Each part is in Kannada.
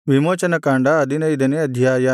ವಿಮೋಚನಕಾಂಡ ಹದಿನೈದನೇ ಅಧ್ಯಾಯ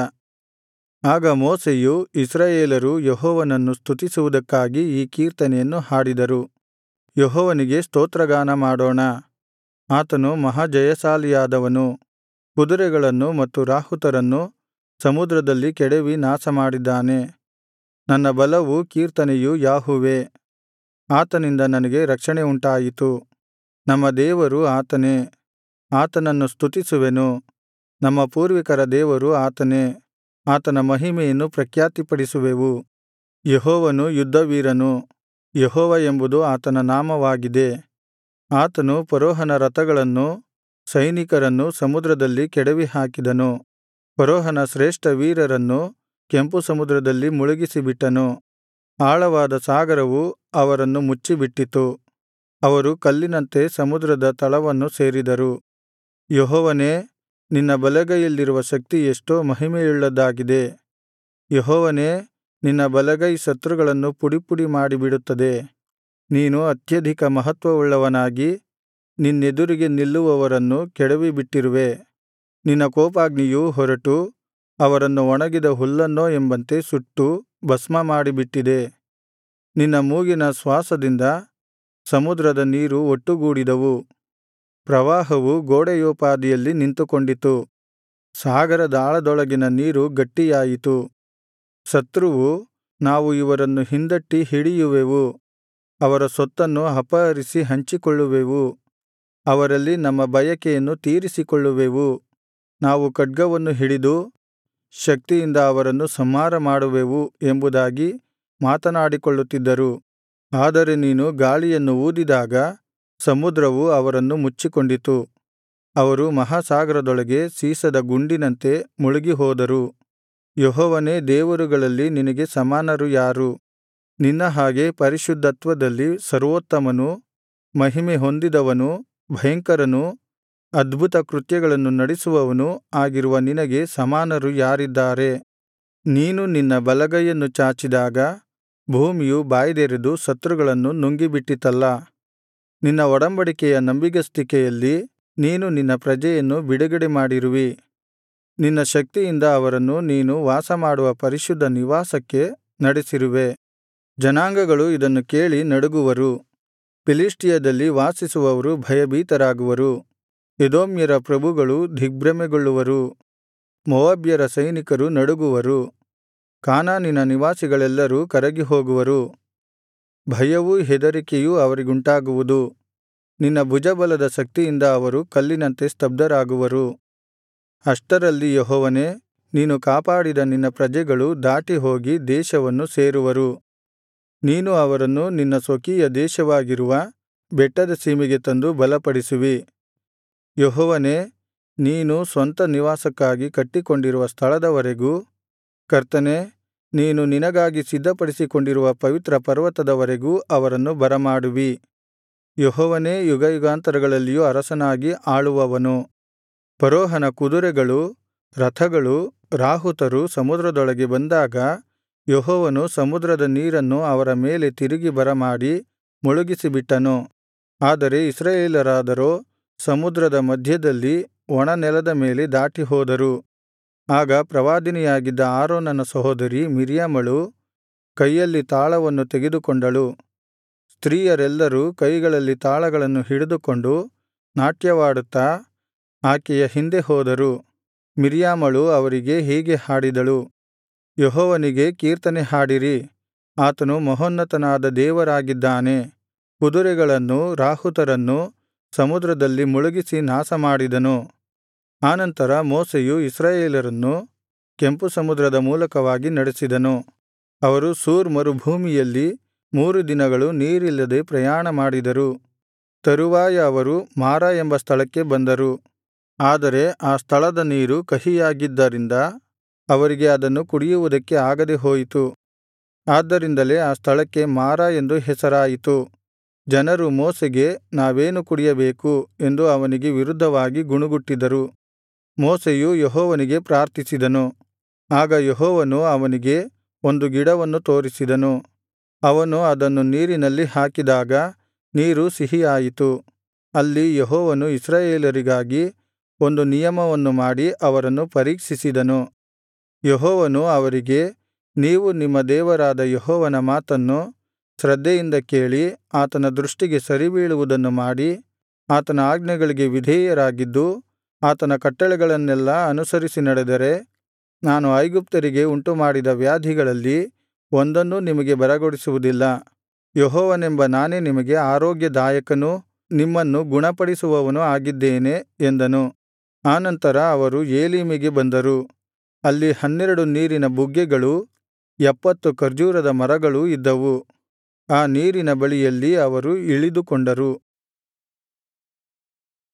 ಆಗ ಮೋಶೆಯು ಇಸ್ರಾಯೇಲರು ಯೆಹೋವನನ್ನು ಸ್ತುತಿಸುವುದಕ್ಕಾಗಿ ಈ ಕೀರ್ತನೆಯನ್ನು ಹಾಡಿದರು ಯೆಹೋವನಿಗೆ ಸ್ತೋತ್ರಗಾನ ಮಾಡೋಣ ಆತನು ಮಹಾಜಯಶಾಲಿಯಾದವನು ಕುದುರೆಗಳನ್ನು ಮತ್ತು ರಾಹುತರನ್ನು ಸಮುದ್ರದಲ್ಲಿ ಕೆಡವಿ ನಾಶಮಾಡಿದ್ದಾನೆ ನನ್ನ ಬಲವೂ ಕೀರ್ತನೆಯೂ ಯಾಹುವೇ ಆತನಿಂದ ನನಗೆ ರಕ್ಷಣೆ ಉಂಟಾಯಿತು ನಮ್ಮ ದೇವರು ಆತನೇ ಆತನನ್ನು ಸ್ತುತಿಸುವೆನು ನಮ್ಮ ಪೂರ್ವಿಕರ ದೇವರು ಆತನೇ ಆತನ ಮಹಿಮೆಯನ್ನು ಪ್ರಖ್ಯಾತಿಪಡಿಸುವೆವು ಯೆಹೋವನು ಯುದ್ಧವೀರನು ಯೆಹೋವ ಎಂಬುದು ಆತನ ನಾಮವಾಗಿದೆ ಆತನು ಫರೋಹನ ರಥಗಳನ್ನೂ ಸೈನಿಕರನ್ನೂ ಸಮುದ್ರದಲ್ಲಿ ಕೆಡವಿಹಾಕಿದನು ಫರೋಹನ ಶ್ರೇಷ್ಠ ವೀರರನ್ನು ಕೆಂಪು ಸಮುದ್ರದಲ್ಲಿ ಮುಳುಗಿಸಿಬಿಟ್ಟನು ಆಳವಾದ ಸಾಗರವು ಅವರನ್ನು ಮುಚ್ಚಿಬಿಟ್ಟಿತು ಅವರು ಕಲ್ಲಿನಂತೆ ಸಮುದ್ರದ ತಳವನ್ನು ಸೇರಿದರು ಯೆಹೋವನೇ ನಿನ್ನ ಬಲಗೈಯಲ್ಲಿರುವ ಶಕ್ತಿ ಎಷ್ಟೋ ಮಹಿಮೆಯುಳ್ಳದ್ದಾಗಿದೆ ಯೆಹೋವನೇ ನಿನ್ನ ಬಲಗೈ ಶತ್ರುಗಳನ್ನು ಪುಡಿಪುಡಿ ಮಾಡಿಬಿಡುತ್ತದೆ ನೀನು ಅತ್ಯಧಿಕ ಮಹತ್ವವುಳ್ಳವನಾಗಿ ನಿನ್ನೆದುರಿಗೆ ನಿಲ್ಲುವವರನ್ನು ಕೆಡವಿಬಿಟ್ಟಿರುವೆ ನಿನ್ನ ಕೋಪಾಗ್ನಿಯು ಹೊರಟು ಅವರನ್ನು ಒಣಗಿದ ಹುಲ್ಲನ್ನೋ ಎಂಬಂತೆ ಸುಟ್ಟು ಭಸ್ಮಮಾಡಿಬಿಟ್ಟಿದೆ ನಿನ್ನ ಮೂಗಿನ ಶ್ವಾಸದಿಂದ ಸಮುದ್ರದ ನೀರು ಒಟ್ಟುಗೂಡಿದವು ಪ್ರವಾಹವು ಗೋಡೆಯೋಪಾದಿಯಲ್ಲಿ ನಿಂತುಕೊಂಡಿತು ಸಾಗರದಾಳದೊಳಗಿನ ನೀರು ಗಟ್ಟಿಯಾಯಿತು ಶತ್ರುವು ನಾವು ಇವರನ್ನು ಹಿಂದಟ್ಟಿ ಹಿಡಿಯುವೆವು ಅವರ ಸೊತ್ತನ್ನು ಅಪಹರಿಸಿ ಹಂಚಿಕೊಳ್ಳುವೆವು ಅವರಲ್ಲಿ ನಮ್ಮ ಬಯಕೆಯನ್ನು ತೀರಿಸಿಕೊಳ್ಳುವೆವು ನಾವು ಖಡ್ಗವನ್ನು ಹಿಡಿದು ಶಕ್ತಿಯಿಂದ ಅವರನ್ನು ಸಂಹಾರ ಮಾಡುವೆವು ಎಂಬುದಾಗಿ ಮಾತನಾಡಿಕೊಳ್ಳುತ್ತಿದ್ದರು ಆದರೆ ನೀನು ಗಾಳಿಯನ್ನು ಊದಿದಾಗ ಸಮುದ್ರವು ಅವರನ್ನು ಮುಚ್ಚಿಕೊಂಡಿತು ಅವರು ಮಹಾಸಾಗರದೊಳಗೆ ಸೀಸದ ಗುಂಡಿನಂತೆ ಮುಳುಗಿಹೋದರು ಯೆಹೋವನೇ ದೇವರುಗಳಲ್ಲಿ ನಿನಗೆ ಸಮಾನರು ಯಾರು ನಿನ್ನ ಹಾಗೆ ಪರಿಶುದ್ಧತ್ವದಲ್ಲಿ ಸರ್ವೋತ್ತಮನೂ ಮಹಿಮೆ ಹೊಂದಿದವನೂ ಭಯಂಕರನೂ ಅದ್ಭುತ ಕೃತ್ಯಗಳನ್ನು ನಡೆಸುವವನೂ ಆಗಿರುವ ನಿನಗೆ ಸಮಾನರು ಯಾರಿದ್ದಾರೆ ನೀನು ನಿನ್ನ ಬಲಗೈಯನ್ನು ಚಾಚಿದಾಗ ಭೂಮಿಯು ಬಾಯ್ದೆರೆದು ಶತ್ರುಗಳನ್ನು ನುಂಗಿಬಿಟ್ಟಿತಲ್ಲಾ ನಿನ್ನ ಒಡಂಬಡಿಕೆಯ ನಂಬಿಗಸ್ತಿಕೆಯಲ್ಲಿ ನೀನು ನಿನ್ನ ಪ್ರಜೆಯನ್ನು ಬಿಡುಗಡೆ ಮಾಡಿರುವಿ ನಿನ್ನ ಶಕ್ತಿಯಿಂದ ಅವರನ್ನು ನೀನು ವಾಸಮಾಡುವ ಪರಿಶುದ್ಧ ನಿವಾಸಕ್ಕೆ ನಡೆಸಿರುವೆ ಜನಾಂಗಗಳು ಇದನ್ನು ಕೇಳಿ ನಡುಗುವರು ಫಿಲಿಷ್ಟಿಯದಲ್ಲಿ ವಾಸಿಸುವವರು ಭಯಭೀತರಾಗುವರು ಎದೋಮ್ಯರ ಪ್ರಭುಗಳು ದಿಗ್ಭ್ರಮೆಗೊಳ್ಳುವರು ಮೋವಾಬ್ಯರ ಸೈನಿಕರು ನಡುಗುವರು ಕಾನಾನಿನ ನಿವಾಸಿಗಳೆಲ್ಲರೂ ಕರಗಿಹೋಗುವರು ಭಯವೂ ಹೆದರಿಕೆಯೂ ಅವರಿಗುಂಟಾಗುವುದು ನಿನ್ನ ಭುಜಬಲದ ಶಕ್ತಿಯಿಂದ ಅವರು ಕಲ್ಲಿನಂತೆ ಸ್ತಬ್ಧರಾಗುವರು ಅಷ್ಟರಲ್ಲಿ ಯೆಹೋವನೇ ನೀನು ಕಾಪಾಡಿದ ನಿನ್ನ ಪ್ರಜೆಗಳು ದಾಟಿಹೋಗಿ ದೇಶವನ್ನು ಸೇರುವರು ನೀನು ಅವರನ್ನು ನಿನ್ನ ಸ್ವಕೀಯ ದೇಶವಾಗಿರುವ ಬೆಟ್ಟದ ಸೀಮೆಗೆ ತಂದು ಬಲಪಡಿಸುವಿ ಯೆಹೋವನೇ ನೀನು ಸ್ವಂತ ನಿವಾಸಕ್ಕಾಗಿ ಕಟ್ಟಿಕೊಂಡಿರುವ ಸ್ಥಳದವರೆಗೂ ಕರ್ತನೇ ನೀನು ನಿನಗಾಗಿ ಸಿದ್ಧಪಡಿಸಿಕೊಂಡಿರುವ ಪವಿತ್ರ ಪರ್ವತದವರೆಗೂ ಅವರನ್ನು ಬರಮಾಡುವಿ ಯೆಹೋವನೇ ಯುಗಯುಗಾಂತರಗಳಲ್ಲಿಯೂ ಅರಸನಾಗಿ ಆಳುವವನು ಫರೋಹನ ಕುದುರೆಗಳು ರಥಗಳು ರಾಹುತರು ಸಮುದ್ರದೊಳಗೆ ಬಂದಾಗ ಯೆಹೋವನು ಸಮುದ್ರದ ನೀರನ್ನು ಅವರ ಮೇಲೆ ತಿರುಗಿ ಬರಮಾಡಿ ಮುಳುಗಿಸಿಬಿಟ್ಟನು ಆದರೆ ಇಸ್ರಾಯೇಲರಾದರೋ ಸಮುದ್ರದ ಮಧ್ಯದಲ್ಲಿ ಒಣನೆಲದ ಮೇಲೆ ದಾಟಿಹೋದರು ಆಗ ಪ್ರವಾದಿನಿಯಾಗಿದ್ದ ಆರೋನನ ಸಹೋದರಿ ಮಿರ್ಯಾಮಳು ಕೈಯಲ್ಲಿ ತಾಳವನ್ನು ತೆಗೆದುಕೊಂಡಳು ಸ್ತ್ರೀಯರೆಲ್ಲರೂ ಕೈಗಳಲ್ಲಿ ತಾಳಗಳನ್ನು ಹಿಡಿದುಕೊಂಡು ನಾಟ್ಯವಾಡುತ್ತಾ ಆಕೆಯ ಹಿಂದೆ ಹೋದರು ಮಿರ್ಯಾಮಳು ಅವರಿಗೆ ಹೀಗೆ ಹಾಡಿದಳು ಯೆಹೋವನಿಗೆ ಕೀರ್ತನೆ ಹಾಡಿರಿ ಆತನು ಮಹೋನ್ನತನಾದ ದೇವರಾಗಿದ್ದಾನೆ ಕುದುರೆಗಳನ್ನೂ ರಾಹುತರನ್ನೂ ಸಮುದ್ರದಲ್ಲಿ ಮುಳುಗಿಸಿ ನಾಶಮಾಡಿದನು ಆನಂತರ ಮೋಶೆಯು ಇಸ್ರಾಯೇಲರನ್ನು ಕೆಂಪು ಸಮುದ್ರದ ಮೂಲಕವಾಗಿ ನಡೆಸಿದನು ಅವರು ಶೂರ್ ಮರುಭೂಮಿಯಲ್ಲಿ ಮೂರು ದಿನಗಳು ನೀರಿಲ್ಲದೆ ಪ್ರಯಾಣ ಮಾಡಿದರು ತರುವಾಯ ಅವರು ಮಾರಾ ಎಂಬ ಸ್ಥಳಕ್ಕೆ ಬಂದರು ಆದರೆ ಆ ಸ್ಥಳದ ನೀರು ಕಹಿಯಾಗಿದ್ದರಿಂದ ಅವರಿಗೆ ಅದನ್ನು ಕುಡಿಯುವುದಕ್ಕೆ ಆಗದೆ ಹೋಯಿತು ಆದ್ದರಿಂದಲೇ ಆ ಸ್ಥಳಕ್ಕೆ ಮಾರಾ ಎಂದು ಹೆಸರಾಯಿತು ಜನರು ಮೋಶೆಗೆ ನಾವೇನು ಕುಡಿಯಬೇಕು ಎಂದು ಅವನಿಗೆ ವಿರುದ್ಧವಾಗಿ ಗುಣುಗುಟ್ಟಿದರು ಮೋಶೆಯು ಯೆಹೋವನಿಗೆ ಪ್ರಾರ್ಥಿಸಿದನು ಆಗ ಯೆಹೋವನು ಅವನಿಗೆ ಒಂದು ಗಿಡವನ್ನು ತೋರಿಸಿದನು ಅವನು ಅದನ್ನು ನೀರಿನಲ್ಲಿ ಹಾಕಿದಾಗ ನೀರು ಸಿಹಿಯಾಯಿತು ಅಲ್ಲಿ ಯೆಹೋವನು ಇಸ್ರಾಯೇಲರಿಗಾಗಿ ಒಂದು ನಿಯಮವನ್ನು ಮಾಡಿ ಅವರನ್ನು ಪರೀಕ್ಷಿಸಿದನು ಯೆಹೋವನು ಅವರಿಗೆ ನೀವು ನಿಮ್ಮ ದೇವರಾದ ಯೆಹೋವನ ಮಾತನ್ನು ಶ್ರದ್ಧೆಯಿಂದ ಕೇಳಿ ಆತನ ದೃಷ್ಟಿಗೆ ಸರಿಬೀಳುವುದನ್ನು ಮಾಡಿ ಆತನ ಆಜ್ಞೆಗಳಿಗೆ ವಿಧೇಯರಾಗಿದ್ದು ಆತನ ಕಟ್ಟಳೆಗಳನ್ನೆಲ್ಲಾ ಅನುಸರಿಸಿ ನಡೆದರೆ ನಾನು ಐಗುಪ್ತ್ಯರಿಗೆ ಉಂಟುಮಾಡಿದ ವ್ಯಾಧಿಗಳಲ್ಲಿ ಒಂದನ್ನೂ ನಿಮಗೆ ಬರಗೊಡಿಸುವುದಿಲ್ಲ ಯೆಹೋವನೆಂಬ ನಾನೇ ನಿಮಗೆ ಆರೋಗ್ಯದಾಯಕನೂ ನಿಮ್ಮನ್ನು ಗುಣಪಡಿಸುವವನೂ ಆಗಿದ್ದೇನೆ ಎಂದನು ಆನಂತರ ಅವರು ಏಲೀಮಿಗೆ ಬಂದರು ಅಲ್ಲಿ ಹನ್ನೆರಡು ನೀರಿನ ಬುಗ್ಗೆಗಳೂ ಎಪ್ಪತ್ತು ಖರ್ಜೂರದ ಮರಗಳೂ ಇದ್ದವು ಆ ನೀರಿನ ಬಳಿಯಲ್ಲಿ ಅವರು ಇಳಿದುಕೊಂಡರು